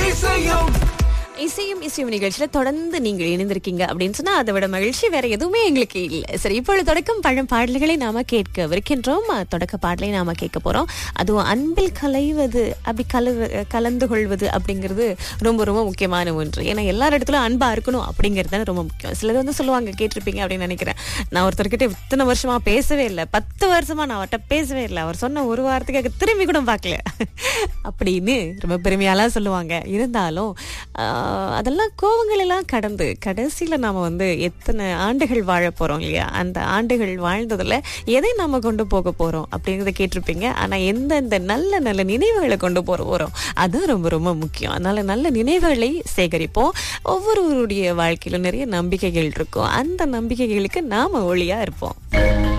இசையும் இசையும் இசையும் நிகழ்ச்சியில தொடர்ந்து நீங்கள் இணைந்திருக்கீங்க அப்படின்னு சொன்னா அதை விட மகிழ்ச்சி வேற எதுவுமே எங்களுக்கு இல்லை சரி இப்பொழுது தொடக்கம் பழம் பாடல்களை நாம கேட்கவிருக்கின்றோம் அஹ், தொடக்க பாடலை நாம கேட்க போறோம் அதுவும் அன்பில் கலைவது அப்படி கலவு கலந்து கொள்வது அப்படிங்கிறது ரொம்ப ரொம்ப முக்கியமான ஒன்று ஏன்னா எல்லார் இடத்துலயும் அன்பா இருக்கணும் அப்படிங்கிறது தானே ரொம்ப முக்கியம் சிலர் வந்து சொல்லுவாங்க கேட்டிருப்பீங்க அப்படின்னு நினைக்கிறேன் நான் ஒருத்தர்கிட்ட இத்தனை வருஷமா பேசவே இல்லை பத்து வருஷமா நான் அவர்கிட்ட பேசவே இல்லை அவர் சொன்ன ஒரு வாரத்துக்கு திரும்பி கூட பார்க்கல அப்படின்னு ரொம்ப பெருமையாலாம் சொல்லுவாங்க இருந்தாலும் ஆஹ், அதெல்லாம் கோவங்கள் எல்லாம் கடந்து கடைசியில நாம வந்து எத்தனை ஆண்டுகள் வாழ போறோம் இல்லையா அந்த ஆண்டுகள் வாழ்ந்ததுல எதை நாம கொண்டு போக போறோம் அப்படிங்கறத கேட்டிருப்பீங்க ஆனா எந்தெந்த நல்ல நல்ல நினைவுகளை கொண்டு போற போறோம் அது ரொம்ப ரொம்ப முக்கியம் அதனால நல்ல நினைவுகளை சேகரிப்போம் ஒவ்வொருவருடைய வாழ்க்கையிலும் நிறைய நம்பிக்கைகள் இருக்கும் அந்த நம்பிக்கைகளுக்கு நாம ஒளியா இருப்போம்